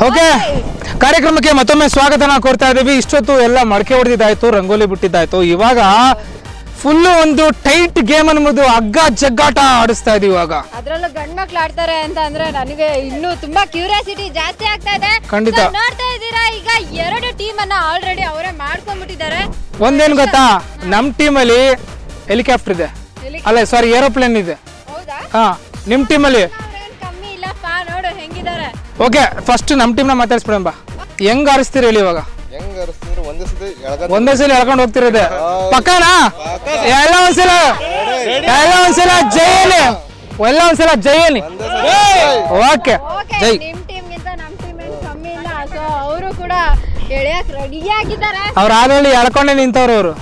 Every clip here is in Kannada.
ಓಕೆ ಕಾರ್ಯಕ್ರಮಕ್ಕೆ ಮತ್ತೊಮ್ಮೆ ಸ್ವಾಗತನ ಕೋರ್ತಾ ಇದ್ದೀವಿ ಇಷ್ಟೊತ್ತು ಎಲ್ಲ ಮಡಕೆ ಹೊಡೆದಿದ್ದಾಯ್ತು ರಂಗೋಲಿ ಬಿಟ್ಟಿದ್ದಾಯ್ತು ಇವಾಗ ಫುಲ್ ಒಂದು ಟೈಟ್ ಗೇಮ್ ಅನ್ಬೋದು ಹಗ್ಗ ಜಗ್ಗಾಟ ಆಡಿಸ್ತಾ ಇದೀವಿ ಇವಾಗ ಅದ್ರಲ್ಲೂ ಗಂಡ್ ಮಕ್ಳು ಆಡ್ತಾರೆ ಅಂತ ಅಂದ್ರೆ ನನಗೆ ಇನ್ನೂ ತುಂಬಾ ಕ್ಯೂರಿಯಾಸಿಟಿ ಜಾಸ್ತಿ ಆಗ್ತಾ ಇದೆ ಖಂಡಿತ. So, ನೋಡ್ತಾ ಇದ್ದೀರಾ ಈಗ ಎರಡು ಟೀಮ್ ಅನ್ನ ಆಲ್ರೆಡಿ ಅವರೇ ಮಾಡ್ಕೊಂಡ್ಬಿಟ್ಟಿದ್ದಾರೆ ಒಂದೇನ್ ಗೊತ್ತಾ ನಮ್ ಟೀಮಲ್ಲಿ ಹೆಲಿಕಾಪ್ಟರ್ ಇದೆ Heli- ಅಲ್ಲ ಸಾರಿ ಏರೋಪ್ಲೇನ್ ಇದೆ ಹೌದಾ ಹಾ ನಿಮ್ ಟೀಮಲ್ಲಿ ಅವ್ರೇನ್ ಕಮ್ಮಿ ಇಲ್ಲಪ್ಪ ನೋಡು ಹೆಂಗಿದ್ದಾರೆ ಓಕೆ ಫಸ್ಟ್ ನಮ್ ಟೀಮ್ನ ಮಾತಾಡ್ಸ್ಬಿಡಂಬ ಹೆಂಗ್ ಆರಿಸ್ತೀರಿ ಹೇಳಿ ಇವಾಗ ಹೆಂಗ್ ಅರಸ್ತಿದ್ರು ಒಂದೇ ಸತಿ ಎಳಗ ಒಂದೇ ಸಲ ಎಳ್ಕೊಂಡು ಹೋಗ್ತಿರೋದೆ ಪಕ್ಕನಾ ಎಲ್ಲ ಒಂದ್ಸಲ ಎಲ್ಲ ಒಂದ್ಸಲ ಜೈಲಿ ಎಲ್ಲ ಒಂದ್ಸಲ ಜೈಲಿ ಓಕೆ ಓಕೆ ಜೈ ನಿಮ್ ಟೀಮ್ ಗಿಂತ ನಮ್ ಟೀಮ್ ಏನ್ ಕಮ್ಮಿ ಇಲ್ಲ ಸೊ ಅವರು ಕೂಡ ಎಳೆಯಕ್ ರೆಡಿ ಆಗಿದ್ದಾರೆ ಅವ್ರ ಆಲ್ರೆಡಿ ಎಳ್ಕೊಂಡೇ ನಿಂತವ್ರು ಅವರು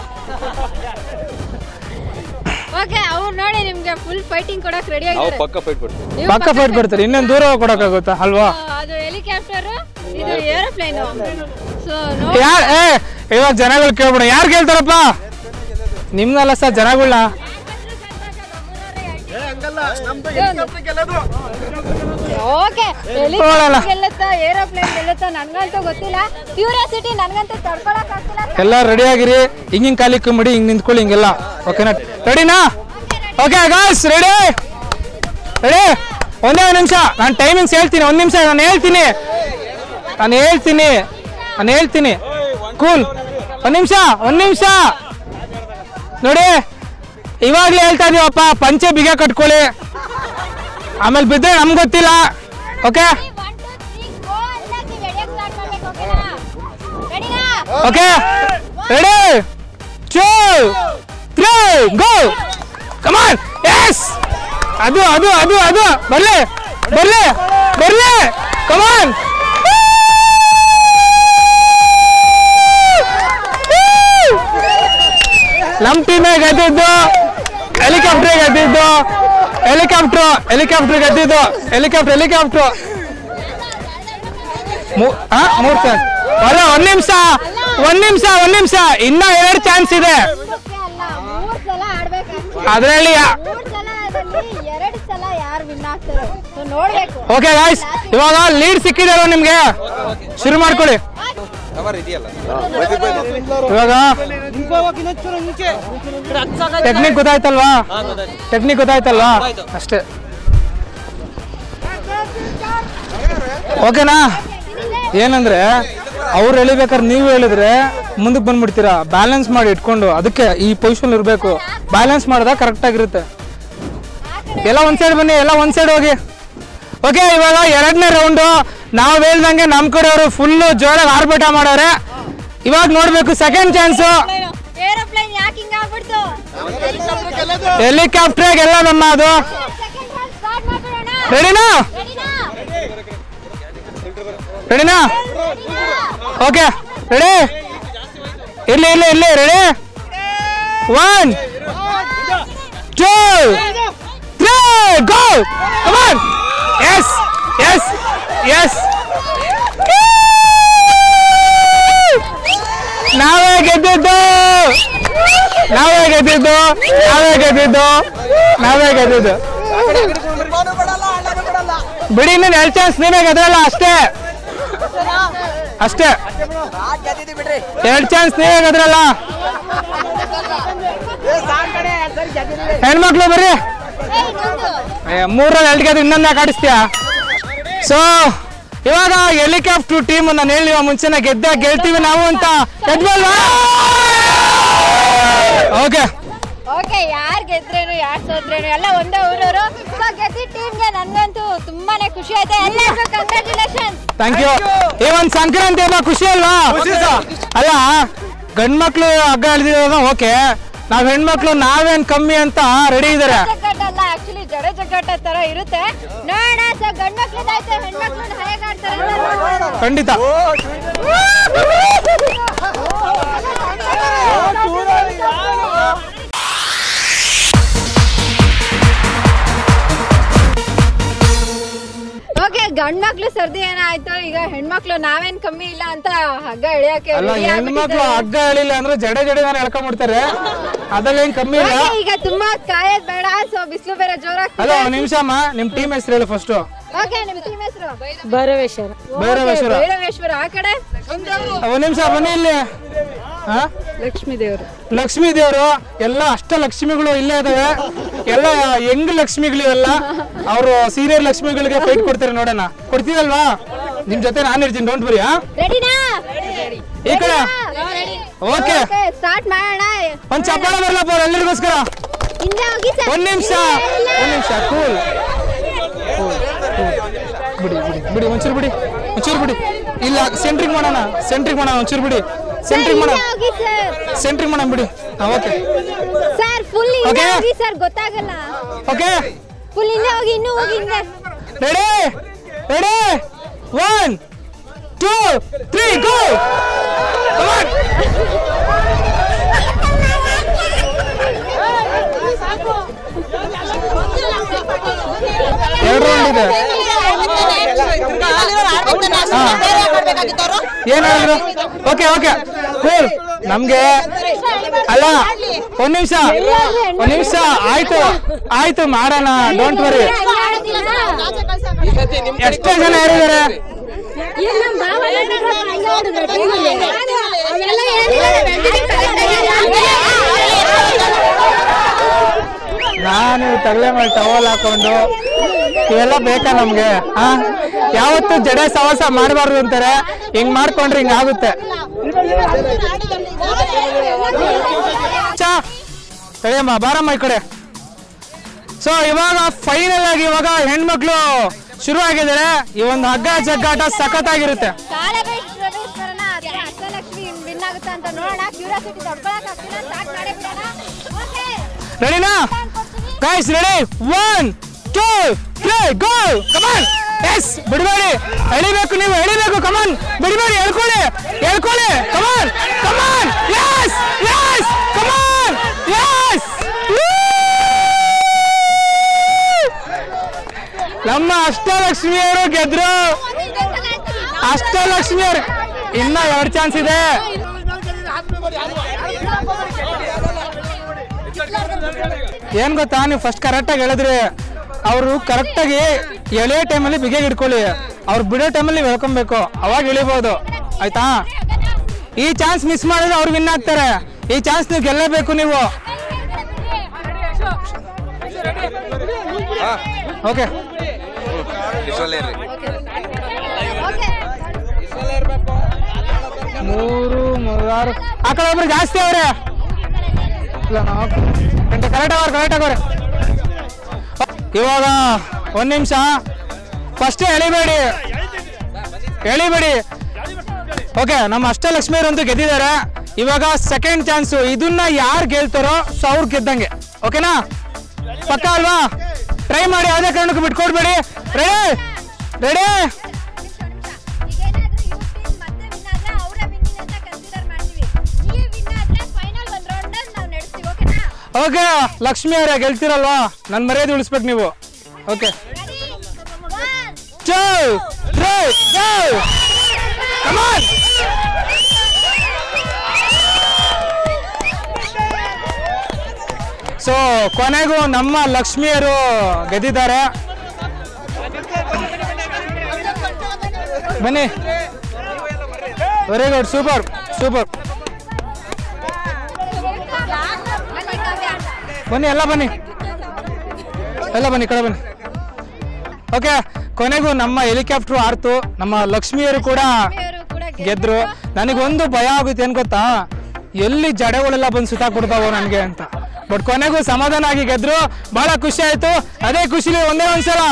ಓಕೆ ಅವ್ರು ನೋಡಿ ನಿಮ್ಗೆ ಫುಲ್ ಫೈಟಿಂಗ್ ಕೊಡಕ್ ರೆಡಿ ನಾವು ಆಗಿದ್ದಾರೆ ಪಕ್ಕ ಫೈಟ್ ಕೊಡ್ತೀವಿ ನೀವು ಪಕ್ಕ ಫೈಟ್ ಕೊಡ್ತಾರೆ ಇನ್ನೇನು ದೂರ ಕೊಡಕ್ಕಾಗುತ್ತಾ ಅಲ್ವಾ ಆ, ಅದು ಹೆಲಿಕಾಪ್ಟರ್ ಇದು ಏರೋಪ್ಲೇನ್ ಸೊ ನೋಡಿ ಯಾರ್ ಏ ಇವಾಗ ಜನಗಳು ಕೇಳ್ಬಿಡ ಯಾರು ಕೇಳ್ತಾರಪ್ಪ ನಿಮ್ನಲ್ಲ ಸರ್ ಜನಗಳನ್ನ ಓಕೆ ನೋಡೋಣ. ಗೆಲ್ಲುತ್ತಾ ಏರೋಪ್ಲೇನ್ ಗೆಲ್ಲುತ್ತಾ ನನ್ಗಂತೂ ಗೊತ್ತಿಲ್ಲ ಕ್ಯೂರಿಯಾಸಿಟಿ ನನ್ಗಂತೂ ತಡ್ಕೊಳಕ್ ಆಗ್ತಿಲ್ಲ ಎಲ್ಲ ರೆಡಿ ಆಗಿರಿ ಹಿಂಗ್ ಹಿಂಗ್ ಕಾಲಿ ಕುಂಬಿಡಿ ಹಿಂಗ್ ನಿಂತ್ಕೊಳ್ಳಿ ಹಿಂಗೆಲ್ಲ ಓಕೆನಾ ರೆಡಿನಾ ಓಕೆ ಗಾಯ್ಸ್ ರೆಡಿ ರೆಡಿ ಒಂದೇ ಒಂದು ನಿಮಿಷ ನಾನು ಟೈಮಿಂಗ್ಸ್ ಹೇಳ್ತೀನಿ ಒಂದು ನಿಮಿಷ ನಾನು ಹೇಳ್ತೀನಿ ನಾನು ಹೇಳ್ತೀನಿ ನಾನು ಹೇಳ್ತೀನಿ ಕೂಲ್ ಒಂದು ನಿಮಿಷ ಒಂದು ನಿಮಿಷ ನೋಡಿ ಇವಾಗಲೇ ಹೇಳ್ತಾ ಇದೀವಪ್ಪ ಪಂಚೆ ಬಿಗ ಕಟ್ಕೊಳ್ಳಿ ಆಮೇಲೆ ಬಿದ್ದರೆ ನಮ್ಗೆ ಗೊತ್ತಿಲ್ಲ okay okay ready two three go come on yes ಅದು ಅದು ಅದು ಅದು ಬರ್ಲಿ ಬರ್ಲಿ ಬರ್ಲಿ ಕಮಾನ್ ನಮ್ ಟೀಮೇ ಗೆದ್ದಿದ್ದು ಹೆಲಿಕಾಪ್ಟರ್ ಗೆದ್ದಿದ್ದು ಹೆಲಿಕಾಪ್ಟರ್ ಹೆಲಿಕಾಪ್ಟರ್ ಗೆದ್ದಿದ್ದು ಹೆಲಿಕಾಪ್ಟರ್ ಹೆಲಿಕಾಪ್ಟರ್ ಮೂ- ಆ, ಮೂರ್ ಚಾನ್ಸ್ ಅಲ್ಲ ಒಂದ್ ನಿಮಿಷ ಒಂದ್ ನಿಮಿಷ ಒಂದ್ ನಿಮಿಷ ಇನ್ನ ಎರಡು ಚಾನ್ಸ್ ಇದೆ ಮೂರ್ ಸಲ ಆಡ್ಬೇಕು ಅದರಲ್ಲಿ ಮೂರ್ ಸಲ ಅದ್ರಲ್ಲಿ ಎರಡ್ ಸಲ ಯಾರು ವಿನ್ ಆಗ್ತಾರೆ ಸೊ ನೋಡ್ಬೇಕು ಓಕೆ ಗಾಯ್ಸ್ ಇವಾಗ ಲೀಡ್ ಸಿಕ್ಕಿದೆ ನಿಮ್ಗೆ ಶುರು ಮಾಡ್ಕೊಳ್ಳಿ ಇವಾಗ ಟೆಕ್ನಿಕ್ ಗೊತ್ತಾಯ್ತಲ್ವಾ ಟೆಕ್ನಿಕ್ ಗೊತ್ತಾಯ್ತಲ್ವಾ ಅಷ್ಟೇ ಓಕೆನಾ ಏನಂದ್ರೆ ಅವ್ರು ಎಳಿಬೇಕಾದ್ರೆ ನೀವು ಹೇಳಿದ್ರೆ ಮುಂದಕ್ಕೆ ಬಂದ್ಬಿಡ್ತೀರಾ ಬ್ಯಾಲೆನ್ಸ್ ಮಾಡಿ ಇಟ್ಕೊಂಡು ಅದಕ್ಕೆ ಈ ಪೊಸಿಷನ್ ಇರಬೇಕು ಬ್ಯಾಲೆನ್ಸ್ ಮಾಡಿದಾಗ ಕರೆಕ್ಟ್ ಆಗಿರುತ್ತೆ ಎಲ್ಲ ಒಂದ್ ಸೈಡ್ ಬನ್ನಿ ಎಲ್ಲ ಒಂದ್ ಸೈಡ್ ಹೋಗಿ ಓಕೆ ಇವಾಗ ಎರಡನೇ ರೌಂಡು ನಾವು ಹೇಳ್ದಂಗೆ ನಮ್ಮ ಕಡೆಯವರು ಫುಲ್ಲು ಜೋರಾಗಿ ಆರ್ಭಟ ಮಾಡೋರೆ ಇವಾಗ ನೋಡ್ಬೇಕು ಸೆಕೆಂಡ್ ಚಾನ್ಸು ಏರೋಪ್ಲೇನ್ ಯಾಕೆ ಹಿಂಗ ಆಗ್ಬಿಡ್ತು ಹೆಲಿಕಾಪ್ಟರ್ ಎಲ್ಲ ನಮ್ಮ ಅದು ಸೆಕೆಂಡ್ ರೌಂಡ್ ಸ್ಟಾರ್ಟ್ ಮಾಡ್ಬಿಡೋಣ ರೆಡಿನಾ ರೆಡಿನಾ ರೆಡಿನಾ ಓಕೆ ರೆಡಿ ಇರ್ಲಿ ಇರ್ಲಿ ಇರ್ಲಿ ready one two three go come on yes yes yes ನಾವೇ ಗೆದ್ದಿದ್ದು ನಾವೇ ಗೆದ್ದಿದ್ದು ನಾವೇ ಗೆದ್ದಿದ್ದು ನಾವೇ ಗೆದ್ದಿದ್ದು ಬಿಡಿ ಇನ್ನೇನು ಎರಡು ಚಾನ್ಸ್ ನೀವೇ ಗೆದ್ರಲ್ಲ ಅಷ್ಟೇ ಅಷ್ಟೇ ಎರಡು ಚಾನ್ಸ್ ನೀವೇ ಗೆದ್ರಲ್ಲ ಹೆಣ್ಮಕ್ಳು ಬರ್ರಿ ಮೂರಲ್ಲಿ ಎರಡು ಗೆದ್ದು ಇನ್ನೊಂದು ಯಾಕೆ ಆಡಿಸ್ತೀಯಾ ಸೊ ಇವಾಗ ಹೆಲಿಕಾಪ್ಟರ್ ಟೀಮ್ ನಾನು ಹೇಳಿವ ಮುಂಚೆನೆ ಗೆದ್ದ ಗೆಲ್ತೀವಿ ನಾವು ಅಂತ ಗೆದ್ವಲ್ವಾ ಓಕೆ ಓಕೆ ಯಾರ್ ಗೆದ್ರೇನು ಯಾರ್ ಸೋತ್ರೇನು ಎಲ್ಲ ಒಂದೇ ಊರವರು ಸೊ ಗೆದ್ದಿ ಟೀಮ್ಗೆ ನನ್ಗಂತೂ ತುಂಬಾನೇ ಖುಷಿ ಆಯ್ತು ಎಲ್ಲರಿಗೂ ಕಂಗ್ರ್ಯಾಚುಲೇಷನ್ ಥ್ಯಾಂಕ್ ಯು ಈ ಒಂದು ಸಂಕ್ರಾಂತಿ ಹಬ್ಬ ಖುಷಿ ಅಲ್ವಾ ಅಲ್ಲ ಗಂಡ್ಮಕ್ಳು ಹಗ್ಗ ಎಳ್ದಿರೋದು ಓಕೆ ನಾವ್ ಹೆಣ್ಮಕ್ಳು ನಾವೇನ್ ಕಮ್ಮಿ ಅಂತ ರೆಡಿ ಇದಾರೆ ಜಗ್ಗಾಟ ಅಲ್ಲ ಆಕ್ಚುಲಿ ಜಡ ಜಗ್ಗಾಟ ತರ ಇರುತ್ತೆ ನೋಡೋಣ ಸೊ ಗಂಡ್ ಮಕ್ಳದಾಯ್ತು ಹೆಣ್ಮಕ್ಳು ಹೇಗೆ ಆಡ್ತಾರೆ ಅಂತ ನೋಡೋಣ. ಖಂಡಿತ ಓಕೆ ಗಂಡ್ ಮಕ್ಳು ಸರ್ದಿ ಏನಾಯ್ತು ಈಗ ಹೆಣ್ಮಕ್ಳು ನಾವೇನ್ ಕಮ್ಮಿ ಇಲ್ಲ ಅಂತ ಹಗ್ಗ ಎಳಿಯಕ್ಕೆ ಅಲ್ಲ ready ಹೆಣ್ಮಕ್ಳು ಆಗ್ಬಿಟ್ಟಿದ್ದಾರೆ. ಹಗ್ಗ ಎಳಿಲ್ಲ ಅಂದ್ರೆ ಜಡೆ ಜಡೆ ನಾನು ಎಳ್ಕೊಂಡ್ಬಿಡ್ತಾರೆ ಅದ್ರಲ್ಲಿ ಏನ್ ಕಮ್ಮಿ ಇಲ್ಲ Okay, ಈಗ ತುಂಬಾ ಕಾಯೋದ್ ಬೇಡ ಸೊ ಬಿಸಿಲು ಬೇರೆ ಜೋರಾಗಿ ಅಲ್ಲ ಒಂದ್ ನಿಮಿಷ ಅಮ್ಮ ನಿಮ್ ಟೀಮ್ ಹೆಸರು ಹೇಳಿ ಫಸ್ಟ್ ಓಕೆ ನಿಮ್ಮ ಟೀಮ್ ಹೆಸರು ಭೈರವೇಶ್ವರ ಭೈರವೇಶ್ವರ ಭೈರವೇಶ್ವರ ಆ ಕಡೆ ಒಂದ್ ನಿಮಿಷ ಬನ್ನಿ ಇಲ್ಲಿ ಹಾ ಲಕ್ಷ್ಮೀ ದೇವರು ಲಕ್ಷ್ಮೀ ದೇವರು ಎಲ್ಲ ಅಷ್ಟ ಲಕ್ಷ್ಮಿಗಳು ಇಲ್ಲೇ ಇದಾವೆ ಎಲ್ಲ ಹೆಂಗ್ ಲಕ್ಷ್ಮಿಗಳು ಎಲ್ಲ ಅವರು ಸೀನಿಯರ್ ಲಕ್ಷ್ಮಿಗಳಿಗೆ ಫೈಟ್ ಕೊಡ್ತಾರೆ ನೋಡೋಣ ಕೊಡ್ತೀವಲ್ವಾ ನಿಮ್ ಜೊತೆ ನಾನು ಇರ್ತೀನಿ ಡೋಂಟ್ ಬರಿ ರೆಡಿನಾ ಈ ಕಡೆ ಓಕೆ ಸ್ಟಾರ್ಟ್ ಮಾಡೋಣ ಒಂದ್ ಚಪ್ಪಾಳ ಬರ್ಲಪ್ಪ ಅವ್ರು ಎಲ್ಲರಿಗೋಸ್ಕರ ಹಿಂದೆ ಹೋಗಿ ಸರ್ ಒಂದ್ ನಿಮಿಷ ಒಂದ್ ನಿಮಿಷ ಕೂಲ್ ಬಿಡಿ ಬಿಡಿ ಬಿಡಿ ಒಂಚೂರು ಬಿಡಿ ಒಂಚೂರು ಬಿಡಿ ಇಲ್ಲ ಸೆಂಟ್ರಿಂಗ್ ಮಾಡೋಣ ಸೆಂಟ್ರಿಂಗ್ ಮಾಡೋಣ ಒಂಚೂರು ಬಿಡಿ ಸೆಂಟ್ರಿಂಗ್ ಮಾಡೋಣ ಹೋಗಿ ಸರ್ ಸೆಂಟ್ರಿಂಗ್ ಮಾಡೋಣ ಬಿಡಿ ಓಕೆ ಸರ್ ಫುಲ್ ಹಿಂದೆ Okay. ಹೋಗಿ ಸರ್ ಗೊತ್ತಾಗಲ್ಲ ಓಕೆ ಫುಲ್ ಹಿಂದೆ ಹೋಗಿ ಇನ್ನೂ ಹೋಗಿ ಹಿಂದೆ ready ready one two three go ಎರಡು ರೌಂಡ್ ಇದೆ ಏನ್ ಹೇಳಿದ್ರು ಓಕೆ ಓಕೆ ಕೂಲ್ ನಮ್ಗೆ ಅಲ್ಲ ಒಂದ್ ನಿಮಿಷ ಒಂದ್ ನಿಮಿಷ ಆಯ್ತು ಆಯ್ತು ಮಾಡೋಣ ಡೋಂಟ್ ವರಿ ಎಷ್ಟೋ ಜನ ಯಾರಿದ್ದಾರೆ ನಾನು ತಗಲೆ ಮೇಲೆ ಟವಲ್ ಹಾಕೊಂಡು ಇವೆಲ್ಲ ಬೇಕಾ ನಮ್ಗೆ ಹಾ ಯಾವತ್ತು ಜಡೆ ಸವಾಸ ಮಾಡಬಾರ್ದು ಅಂತಾರೆ ಹಿಂಗ್ ಮಾಡ್ಕೊಂಡ್ರೆ ಹಿಂಗ್ ಆಗುತ್ತೆ ಚಾ ತಡೆಯಮ್ಮ ಬಾರಮ್ಮ ಈ ಕಡೆ ಸೊ ಇವಾಗ ಫೈನಲ್ ಆಗಿ ಇವಾಗ ಹೆಣ್ಮಕ್ಳು ಶುರು ಆಗಿದ್ದಾರೆ ಈ ಒಂದು ಹಗ್ಗ ಜಗ್ಗಾಟ ಸಖತ್ತಾಗಿರುತ್ತೆ ಕಾಲಬೇಶ್ವರನ ಅಷ್ಟಲಕ್ಷ್ಮಿ ವಿನ್ ಆಗುತ್ತೆ ಅಂತ ನೋಡೋಣ ಕ್ಯೂರಿಯಾಸಿಟಿ ದೊಡ್ಕೊಳಕ್ ಆಗ್ತಿಲ್ಲ ಸ್ಟಾರ್ಟ್ ಮಾಡೇ ಬಿಡೋಣ ಓಕೆ ರೆಡಿನಾ guys ready one two three go come on yes ಬಿಡಬೇಡಿ ಎಳಿಬೇಕು ನೀವು ಎಳಿಬೇಕು ಕಮಾನ್ ಬಿಡಬೇಡಿ ಎಳ್ಕೊಳ್ಳಿ ಎಳ್ಕೊಳ್ಳಿ come on come on yes yes come on yes ನಮ್ಮ ಅಷ್ಟಲಕ್ಷ್ಮಿಯವರು ಗೆದ್ರು ಅಷ್ಟಲಕ್ಷ್ಮಿಯವರು ಇನ್ನ ಎರಡು ಚಾನ್ಸ್ ಇದೆ ಏನ್ ಗೊತ್ತಾ ನೀವು ಫಸ್ಟ್ ಕರೆಕ್ಟಾಗಿ ಹೇಳಿದ್ರಿ ಅವರು ಕರೆಕ್ಟಾಗಿ ಎಳೆಯೋ ಟೈಮಲ್ಲಿ ಬಿಗಿಯಾಗಿ ಇಟ್ಕೊಳ್ಳಿ ಅವ್ರು ಬಿಡೋ ಟೈಮಲ್ಲಿ ನೀವು ಹೇಳ್ಕೊಬೇಕು ಅವಾಗ ಇಳಿಬೋದು ಆಯ್ತಾ ಈ ಚಾನ್ಸ್ ಮಿಸ್ ಮಾಡಿದ್ರೆ ಅವ್ರು ವಿನ್ ಆಗ್ತಾರೆ ಈ ಚಾನ್ಸ್ ನೀವು ಗೆಲ್ಲಬೇಕು ನೀವು ಓಕೆ ಮೂರು ಮೂರಾರು ಆ ಕಡೆ ಒಬ್ರು ಜಾಸ್ತಿ ಅವ್ರೆ ಇಲ್ಲ ನಾಲ್ಕು ಎಂಟು ಕರೆಕ್ಟ್ ಅವ್ರೆ ಕರೆಕ್ಟ್ ಆಗವ್ರೆ ಇವಾಗ ಒಂದ್ ನಿಮಿಷ ಫಸ್ಟ್ ಎಳಿಬೇಡಿ ಎಳಿಬೇಡಿ ಓಕೆ ನಮ್ಮ ಅಷ್ಟಲಕ್ಷ್ಮಿಯರಂತೂ ಗೆದ್ದಿದ್ದಾರೆ ಇವಾಗ ಸೆಕೆಂಡ್ ಚಾನ್ಸು ಇದನ್ನ ಯಾರು ಗೆಲ್ತಾರೋ ಸೊ ಅವ್ರು ಗೆದ್ದಂಗೆ ಓಕೆನಾ ಪಕ್ಕ ಅಲ್ವಾ ಟ್ರೈ ಮಾಡಿ ಯಾವುದೇ ಕಾರಣಕ್ಕೂ ಬಿಟ್ಕೊಡ್ಬೇಡಿ ರೆಡಿ ರೆಡಿ ಓಕೆ ಲಕ್ಷ್ಮಿ ಅವರೇ ಗೆಲ್ತಿರಲ್ವಾ ನನ್ನ ಮರ್ಯಾದೆ ಉಳಿಸ್ಬೇಕು ನೀವು okay two three go come on so ಕೊನೆಗೂ ನಮ್ಮ ಲಕ್ಷ್ಮಿಯರು ಗೆದ್ದಿದ್ದಾರೆ ಬನ್ನಿ ವೆರಿ ಗುಡ್ ಸೂಪರ್ ಸೂಪರ್ ಬನ್ನಿ ಎಲ್ಲ ಬನ್ನಿ ಎಲ್ಲ ಬನ್ನಿ ಈ ಕಡೆ ಬನ್ನಿ ಓಕೆ ಕೊನೆಗೂ ನಮ್ಮ ಹೆಲಿಕಾಪ್ಟರ್ ಆರ್ತು ನಮ್ಮ ಲಕ್ಷ್ಮಿಯರು ಕೂಡ ಗೆದ್ರು ನನಗೊಂದು ಭಯ ಆಗುತ್ತೆ ಏನ್ ಗೊತ್ತಾ ಎಲ್ಲಿ ಜಡೆಗಳೆಲ್ಲ ಬಂದು ಸುತ್ತಾಕ್ಬಿಡ್ತಾವೋ ನನಗೆ ಅಂತ ಬಟ್ ಕೊನೆಗೂ ಸಮಾಧಾನ ಆಗಿ ಗೆದ್ರು ಬಹಳ ಖುಷಿ ಆಯ್ತು ಅದೇ ಖುಷಿಲಿ ಒಂದೇ ಒಂದ್ಸಲ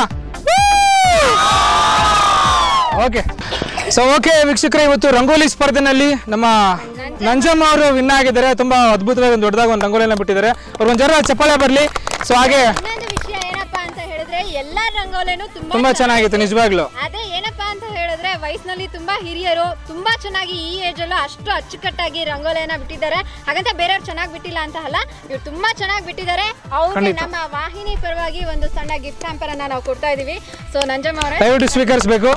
ಓಕೆ ಸೊ ಓಕೆ ವೀಕ್ಷಕರೇ ಇವತ್ತು ರಂಗೋಲಿ ಸ್ಪರ್ಧೆನಲ್ಲಿ ನಮ್ಮ ನಂಜಮ್ಮ ಅವರು ವಿನ್ ಆಗಿದ್ದಾರೆ ತುಂಬಾ ಅದ್ಭುತವಾಗಿ ಒಂದು ದೊಡ್ಡದಾಗಿ ಒಂದು ರಂಗೋಲಿನ ಬಿಟ್ಟಿದ್ದಾರೆ ಅವ್ರಿಗೊಂದು ಜರ ಚಪ್ಪಾಳೆ ಬರಲಿ ಸೊ ಹಾಗೆ ಇನ್ನೊಂದು ವಿಷಯ ಏನಪ್ಪಾ ಅಂತ ಹೇಳಿದ್ರೆ ಎಲ್ಲಾ ರಂಗೋಲಿನೂ ತುಂಬಾ ತುಂಬಾ ಚೆನ್ನಾಗಿತ್ತು ನಿಜವಾಗ್ಲು ಅದೇ ಏನಪ್ಪಾ ಅಂತ ಹೇಳಿದ್ರೆ ವಯಸ್ಸಿನಲ್ಲಿ ತುಂಬಾ ಹಿರಿಯರು ತುಂಬಾ ಚೆನ್ನಾಗಿ ಈ ಏಜ್ ಅಲ್ಲೂ ಅಷ್ಟು ಅಚ್ಚುಕಟ್ಟಾಗಿ ರಂಗೋಲಿಯನ್ನ ಬಿಟ್ಟಿದ್ದಾರೆ ಹಾಗಂತ ಬೇರೆಯವ್ರು ಚೆನ್ನಾಗಿ ಬಿಟ್ಟಿಲ್ಲ ಅಂತ ಅಲ್ಲ ಇವ್ರು ತುಂಬಾ ಚೆನ್ನಾಗಿ ಬಿಟ್ಟಿದ್ದಾರೆ ಅವ್ರಿಗೆ ಖಂಡಿತ. ನಮ್ಮ ವಾಹಿನಿ ಪರವಾಗಿ ಒಂದು ಸಣ್ಣ ಗಿಫ್ಟ್ ಹ್ಯಾಂಪರ್ ಅನ್ನ ನಾವು ಕೊಡ್ತಾ ಇದೀವಿ ಸೊ ನಂಜಮ್ಮ ಅವರೇ ದಯವಿಟ್ಟು ಸ್ವೀಕರಿಸಬೇಕು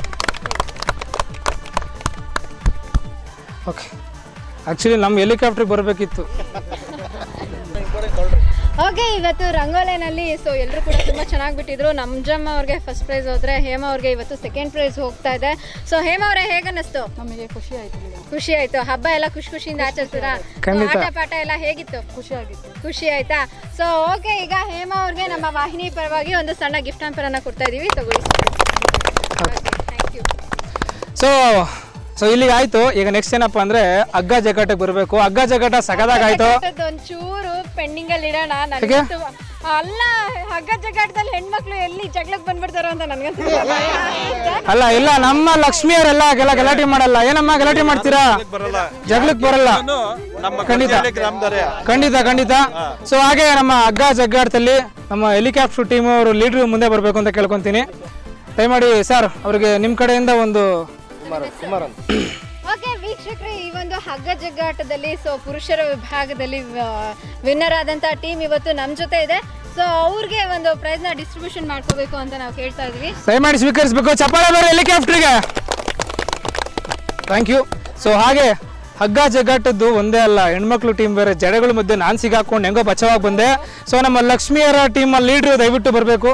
ಓಕೆ ಆ್ಯಕ್ಚುಲಿ ನಮ್ಮ ಹೆಲಿಕಾಪ್ಟ್ರಿಗೆ ಬರಬೇಕಿತ್ತು ಓಕೆ ಇವತ್ತು ರಂಗೋಲಿನಲ್ಲಿ ಸೊ ಎಲ್ಲರೂ ಕೂಡ ತುಂಬ ಚೆನ್ನಾಗಿ ಬಿಟ್ಟಿದ್ರು ನಮ್ಜಮ್ಮ ಅವ್ರಿಗೆ ಫಸ್ಟ್ ಪ್ರೈಸ್ ಹೋದ್ರೆ ಹೇಮ ಅವ್ರಿಗೆ ಇವತ್ತು ಸೆಕೆಂಡ್ ಪ್ರೈಸ್ ಹೋಗ್ತಾ ಇದೆ ಸೊ ಹೇಮ ಅವರೇ ಹೇಗನ್ನಿಸ್ತು ನಮಗೆ ಖುಷಿ ಆಯ್ತು ಮೇಡಮ್ ಖುಷಿ ಆಯ್ತು ಹಬ್ಬ ಎಲ್ಲ ಖುಷಿ ಖುಷಿಯಿಂದ ಆಚರಿಸಿದ್ರ ಖಂಡಿತ. ಆಟ ಪಾಠ ಎಲ್ಲ ಹೇಗಿತ್ತು ಖುಷಿ ಆಗಿತ್ತು ಖುಷಿ ಆಯ್ತಾ ಸೊ ಓಕೆ ಈಗ ಹೇಮ ಅವ್ರಿಗೆ ನಮ್ಮ ವಾಹಿನಿ ಪರವಾಗಿ ಒಂದು ಸಣ್ಣ ಗಿಫ್ಟ್ ಹ್ಯಾಂಪರ್ ಅನ್ನ ಕೊಡ್ತಾ ಇದೀವಿ ತಗೊಳ್ಳಿ ಥ್ಯಾಂಕ್ ಯು ಸೊ ಸೊ ಇಲ್ಲಿಗೆ ಆಯ್ತು ಈಗ ನೆಕ್ಸ್ಟ್ ಏನಪ್ಪ ಅಂದ್ರೆ ಹಗ್ಗ ಜಗ್ಗಾಟಕ್ಕೆ ಬರಬೇಕು ಹಗ್ಗ ಜಗ್ಗಾಟ ಸಗದಾಗಾಯ್ತು ಒಂಚೂರು ಪೆಂಡಿಂಗ್ ಅಲ್ಲಿ ಇಡೋಣ ಯಾಕೆ? ನನಗಂತೂ ಅಲ್ಲ ಹಗ್ಗ ಜಗ್ಗಾಟದಲ್ಲಿ ಹೆಣ್ಮಕ್ಳು ಎಲ್ಲಿ ಜಗಳಕ್ಕೆ ಬಂದ್ಬಿಡ್ತಾರೋ ಅಂತ ನನಗಂತೂ ಭಯ ಆಗುತ್ತೆ. ಅಲ್ಲ ಇಲ್ಲ ನಮ್ಮ ಲಕ್ಷ್ಮಿಯವರೆಲ್ಲ ಎಲ್ಲ ಗಲಾಟೆ ಮಾಡಲ್ಲ ಏನಮ್ಮ ಗಲಾಟೆ ಮಾಡ್ತೀರಾ ಜಗ್ಲಕ್ ಬರಲ್ಲ ನಮ್ಮ ಖಂಡಿತ. ಕರ್ನಾಟಕ ಗ್ರಾಮದವರೇ ಖಂಡಿತ ಖಂಡಿತ ಸೊ ಹಾಗೆ ನಮ್ಮ ಹಗ್ಗ ಜಗ್ಗಾಟದಲ್ಲಿ ನಮ್ಮ ಹೆಲಿಕಾಪ್ಟರ್ ಟೀಮ್ ಅವರು ಲೀಡ್ರು ಮುಂದೆ ಬರಬೇಕು ಅಂತ ಕೇಳ್ಕೊಂತೀನಿ ದಯಮಾಡಿ ಸರ್ ಅವ್ರಿಗೆ ನಿಮ್ಮ ಕಡೆಯಿಂದ ಒಂದು ಕುಮಾರನ್ ಕುಮಾರನ್ ಓಕೆ ವೀಕ್ಷಕರೇ ಈ ಒಂದು ಹಗ್ಗ ಜಗ್ಗಾಟದಲ್ಲಿ ಸೊ ಪುರುಷರ ವಿಭಾಗದಲ್ಲಿ ವಿನ್ನರ್ ಆದಂತ ಟೀಮ್ ಇವತ್ತು ನಮ್ಮ ಜೊತೆ ಇದೆ ಸೊ ಅವ್ರಿಗೆ ಒಂದು ಪ್ರೈಸ್ ನ ಡಿಸ್ಟ್ರಿಬ್ಯೂಷನ್ ಮಾಡ್ಕೋಬೇಕು ಅಂತ ನಾವು ಕೇಳ್ತಾ ಇದೀವಿ ದಯಮಾಡಿ ಸ್ವೀಕರಿಸಬೇಕು ಚಪ್ಪಾಳೆ ಬೇರೆ ಹೆಲಿಕಾಪ್ಟರ್ಗೆ ಥ್ಯಾಂಕ್ ಯು ಸೊ ಹಾಗೆ ಹಗ್ಗ ಜಗ್ಗಾಟದ್ದು ಒಂದೇ ಅಲ್ಲ ಹೆಣ್ಮಕ್ಳು ಟೀಮ್ ಬೇರೆ ಜಡೆಗಳ ಮಧ್ಯೆ ನಾನು ಸಿಗಾಕೊಂಡು ಹೆಂಗೋ ಬಚಾವಾಗಿ ಬಂದೆ ಸೊ ನಮ್ಮ ಲಕ್ಷ್ಮಿಯರ ಟೀಮ್ ಲೀಡ್ರು ದಯವಿಟ್ಟು ಬರಬೇಕು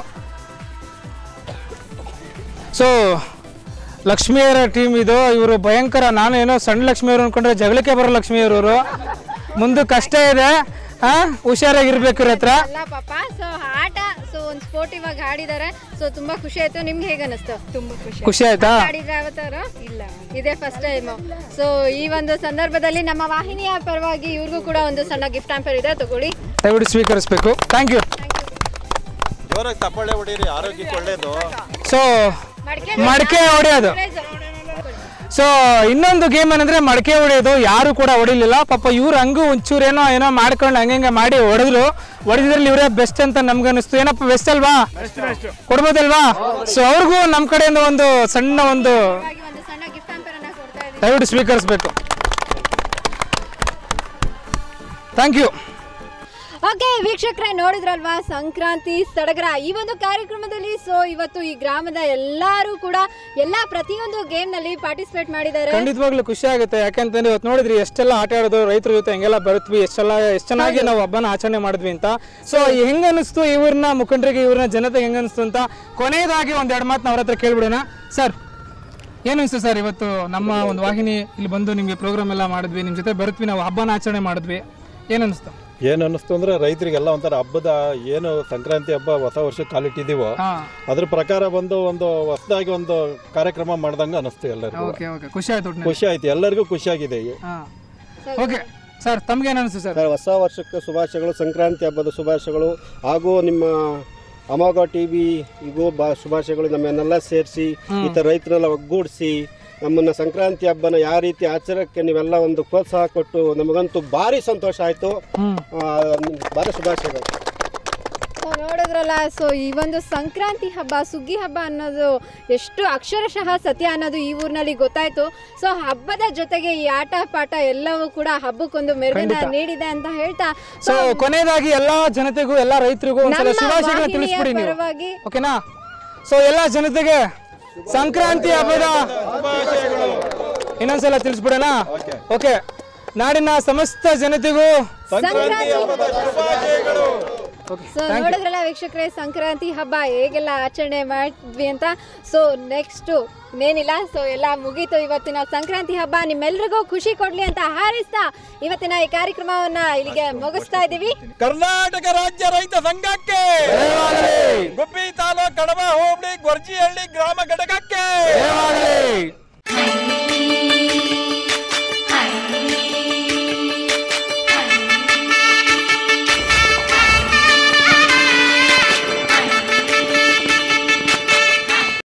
ಸೊ ಲಕ್ಷ್ಮಿಯರ ಟೀಮ್ ಇದು ಇವರು ಭಯಂಕರ ನಾನು ಏನೋ ಸಣ್ಣ ಲಕ್ಷ್ಮಿಯವರು ಅನ್ಕೊಂಡ್ರೆ ಜಗಳಕ್ಕೆ ಬರೋ ಲಕ್ಷ್ಮಿಯವರು ಮುಂದೆ ಕಷ್ಟ ಇದೆ ಹಾ ಹುಷಾರಾಗಿರ್ಬೇಕು ಇವ್ರ ಹತ್ರ ಅಲ್ಲ ಪಾಪ ಸೊ ಆಟ ಸೊ ಒಂದು ಸ್ಪೋರ್ಟಿವ್ ಆಗಿ ಆಡಿದ್ದಾರೆ ಸೊ ತುಂಬಾ ಖುಷಿ ಆಯ್ತು ನಿಮ್ಗೆ ಹೇಗೆ ಅನಿಸ್ತು ತುಂಬಾ ಖುಷಿ ಖುಷಿ ಆಯ್ತಾ ಆಡಿದ್ರೆ ಅವತ್ತಾರು ಇಲ್ಲ ಇದೇ ಫಸ್ಟ್ ಟೈಮ್ ಸೊ ಈ ಒಂದು ಸಂದರ್ಭದಲ್ಲಿ ನಮ್ಮ ವಾಹಿನಿಯ ಪರವಾಗಿ ಇವ್ರಿಗೂ ಕೂಡ ಒಂದು ಸಣ್ಣ ಗಿಫ್ಟ್ ಹ್ಯಾಂಪರ್ ಇದೆ ತಗೊಳ್ಳಿ ದಯವಿಟ್ಟು ಸ್ವೀಕರಿಸಬೇಕು ಥ್ಯಾಂಕ್ ಯು ಜೋರಾಗಿ ತಪ್ಪಳೆ ಹೊಡೀರಿ ಆರೋಗ್ಯಕ್ಕೆ ಒಳ್ಳೇದು ಸೊ ಮಡಕೆ ಹೊಡೆಯೋದು ಸೊ ಇನ್ನೊಂದು ಗೇಮ್ ಏನಂದ್ರೆ ಮಡಕೆ ಹೊಡೆಯೋದು ಯಾರು ಕೂಡ ಹೊಡಿಲಿಲ್ಲ ಪಾಪ ಇವ್ರು ಹಂಗೂ ಒಂಚೂರು ಏನೋ ಏನೋ ಮಾಡ್ಕೊಂಡು ಹಂಗೆ ಮಾಡಿ ಹೊಡೆದ್ರು ಹೊಡೆದಿದ್ರಲ್ಲಿ ಇವರೇ ಬೆಸ್ಟ್ ಅಂತ ನಮ್ಗನ್ನಿಸ್ತು ಏನಪ್ಪ ಬೆಸ್ಟ್ ಅಲ್ವಾ ಕೊಡ್ಬೋದಲ್ವಾ ಸೊ ಅವ್ರಿಗೂ ನಮ್ಮ ಕಡೆಯಿಂದ ಒಂದು ಸಣ್ಣ ಒಂದು ಹಾಗಾಗಿ ಒಂದು ಸಣ್ಣ ಗಿಫ್ಟ್ ಹ್ಯಾಂಪರ್ ಅನ್ನ ಕೊಡ್ತಾ ಇದ್ದೀವಿ ದಯವಿಟ್ಟು ಸ್ವೀಕರಿಸಬೇಕು ಥ್ಯಾಂಕ್ ಯು ಓಕೆ ವೀಕ್ಷಕರೇ ನೋಡಿದ್ರಲ್ವಾ ಸಂಕ್ರಾಂತಿ ಸಡಗರ ಈ ಒಂದು ಕಾರ್ಯಕ್ರಮದಲ್ಲಿ ಸೊ ಇವತ್ತು ಈ ಗ್ರಾಮದ ಎಲ್ಲರೂ ಕೂಡ ಎಲ್ಲಾ ಪ್ರತಿಯೊಂದು ಗೇಮ್ ನಲ್ಲಿ ಪಾರ್ಟಿಸಿಪೇಟ್ ಮಾಡಿದ್ದಾರೆ ಖಂಡಿತವಾಗ್ಲೂ ಖುಷಿ ಆಗುತ್ತೆ ಯಾಕಂತಂದ್ರೆ ಇವತ್ತು ನೋಡಿದ್ರಿ ಎಷ್ಟೆಲ್ಲ ಆಟ ಆಡೋದು ರೈತರ ಜೊತೆ ಹೆಂಗೆಲ್ಲ ಬರುತ್ವಿ ಎಷ್ಟೆಲ್ಲ ಎಷ್ಟು ಚೆನ್ನಾಗಿ ನಾವು ಹಬ್ಬನ ಆಚರಣೆ ಮಾಡಿದ್ವಿ ಅಂತ ಸೊ ಹೆಂಗ ಅನಿಸ್ತು ಇವ್ರನ್ನ ಮುಖಂಡರಿಗೆ ಇವ್ರನ್ನ ಜನತೆಗೆ ಹೆಂಗ ಅನಿಸ್ತು ಅಂತ ಕೊನೆಯದಾಗಿ ಒಂದ್ ಎರಡು ಮಾತು ಅವ್ರ ಹತ್ರ ಕೇಳ್ಬಿಡೋಣ ಸರ್ ಏನು ಅನಿಸ್ತು ಸರ್ ಇವತ್ತು ನಮ್ಮ ಒಂದು ವಾಹಿನಿ ಇಲ್ಲಿ ಬಂದು ನಿಮಗೆ ಪ್ರೋಗ್ರಾಮ್ ಎಲ್ಲ ಮಾಡಿದ್ವಿ ನಿಮ್ಮ ಜೊತೆ ಬರುತ್ವಿ ನಾವು ಹಬ್ಬನ ಆಚರಣೆ ಮಾಡಿದ್ವಿ ಏನು ಅನಿಸ್ತು ಏನು ಅನ್ನಿಸ್ತು ಅಂದ್ರೆ ರೈತರಿಗೆಲ್ಲ ಒಂಥರ ಹಬ್ಬದ ಏನು ಸಂಕ್ರಾಂತಿ ಹಬ್ಬ ಹೊಸ ವರ್ಷ ಕಾಲಿಟ್ಟಿದೀವೋ ಹಾ ಅದ್ರ ಪ್ರಕಾರ ಬಂದು ಒಂದು ಹೊಸದಾಗಿ ಒಂದು ಕಾರ್ಯಕ್ರಮ ಮಾಡ್ದಂಗೆ ಅನಿಸ್ತು ಎಲ್ಲರಿಗೂ ಓಕೆ ಓಕೆ ಖುಷಿ ಆಯ್ತು ಒಟ್ನಲ್ಲಿ. ಖುಷಿ ಆಯ್ತು ಎಲ್ಲರಿಗೂ ಖುಷಿಯಾಗಿದೆ ಹಾ ಓಕೆ ಸರ್ ತಮ್ಗೇನು ಅನಿಸ್ತು ಸರ್ ಸರ್ ಹೊಸ ವರ್ಷಕ್ಕೆ ಶುಭಾಶಯಗಳು ಸಂಕ್ರಾಂತಿ ಹಬ್ಬದ ಶುಭಾಶಯಗಳು ಹಾಗೂ ನಿಮ್ಮ ಅಮೋಘ ಟಿ ವಿಗೂ ಬಾ ಶುಭಾಶಯಗಳು ನಮ್ಮನ್ನೆಲ್ಲ ಸೇರಿಸಿ ಈ ಥರ ರೈತರೆಲ್ಲ ಒಗ್ಗೂಡಿಸಿ ನಮ್ಮನ್ನ ಸಂಕ್ರಾಂತಿ ಹಬ್ಬನ ಯಾವ ರೀತಿ ಆಚರಣಕ್ಕೆ ನೀವೆಲ್ಲ ಒಂದು ಪ್ರೋತ್ಸಾಹ ಕೊಟ್ಟು ನಮಗಂತೂ ಭಾರಿ ಸಂತೋಷ ಆಯಿತು ಹ್ಮ್ ಭಾರಿ ಶುಭಾಶಯಗಳು ಸೊ ನೋಡಿದ್ರಲ್ಲ ಸೊ ಈ ಒಂದು ಸಂಕ್ರಾಂತಿ ಹಬ್ಬ ಸುಗ್ಗಿ ಹಬ್ಬ ಅನ್ನೋದು ಎಷ್ಟು ಅಕ್ಷರಶಃ ಸತ್ಯ ಅನ್ನೋದು ಈ ಊರಿನಲ್ಲಿ ಗೊತ್ತಾಯ್ತು ಸೊ ಹಬ್ಬದ ಜೊತೆಗೆ ಈ ಆಟ ಪಾಠ ಎಲ್ಲವೂ ಕೂಡ ಹಬ್ಬಕ್ಕೊಂದು ಮೆರುಗನ್ನ ಖಂಡಿತ. ನೀಡಿದೆ ಅಂತ ಹೇಳ್ತಾ ಸೊ ಕೊನೆಯದಾಗಿ ಎಲ್ಲಾ ಜನತೆಗೂ ಎಲ್ಲಾ ರೈತರಿಗೂ ಒಂದ್ಸಲ ನಮ್ಮ ಶುಭಾಶಯಗಳನ್ನ ವಾಹಿನಿಯ ತಿಳಿಸ್ಬಿಡಿ ನೀವು ಪರವಾಗಿ ಓಕೆನಾ ಸೊ ಎಲ್ಲಾ ಜನತೆಗೆ ಸಂಕ್ರಾಂತಿ ಹಬ್ಬದ ಇನ್ನೊಂದ್ಸಲ ತಿಳಿಸ್ಬಿಡೋಣ ಓಕೆ ನಾಡಿನ ಸಮಸ್ತ ಜನತೆಗೂ ಸಂಕ್ರಾಂತಿ ಓಕೆ ಸೊ ನೋಡಿದ್ರಲ್ಲ ವೀಕ್ಷಕರೇ ಸಂಕ್ರಾಂತಿ ಹಬ್ಬ ಹೇಗೆಲ್ಲ ಆಚರಣೆ ಮಾಡಿದ್ವಿ ಅಂತ ಸೊ ನೆಕ್ಸ್ಟ್ ಇನ್ನೇನಿಲ್ಲ ಸೊ ಎಲ್ಲ ಮುಗೀತು ಇವತ್ತಿನ ಸಂಕ್ರಾಂತಿ ಹಬ್ಬ ನಿಮ್ಮೆಲ್ರಿಗೂ ಖುಷಿ ಕೊಡ್ಲಿ ಅಂತ ಹಾರೈಸ್ತಾ ಇವತ್ತಿನ ಈ ಕಾರ್ಯಕ್ರಮವನ್ನ ಇಲ್ಲಿಗೆ ಮುಗಿಸ್ತಾ ಇದ್ದೀವಿ ಕರ್ನಾಟಕ ರಾಜ್ಯ ರೈತ ಸಂಘಕ್ಕೆ ಗುಬ್ಬಿ ತಾಲೂಕು ಕಡಬ ಹೋಬಳಿ ಗೊರ್ಜಿಹಳ್ಳಿ ಗ್ರಾಮ ಘಟಕಕ್ಕೆ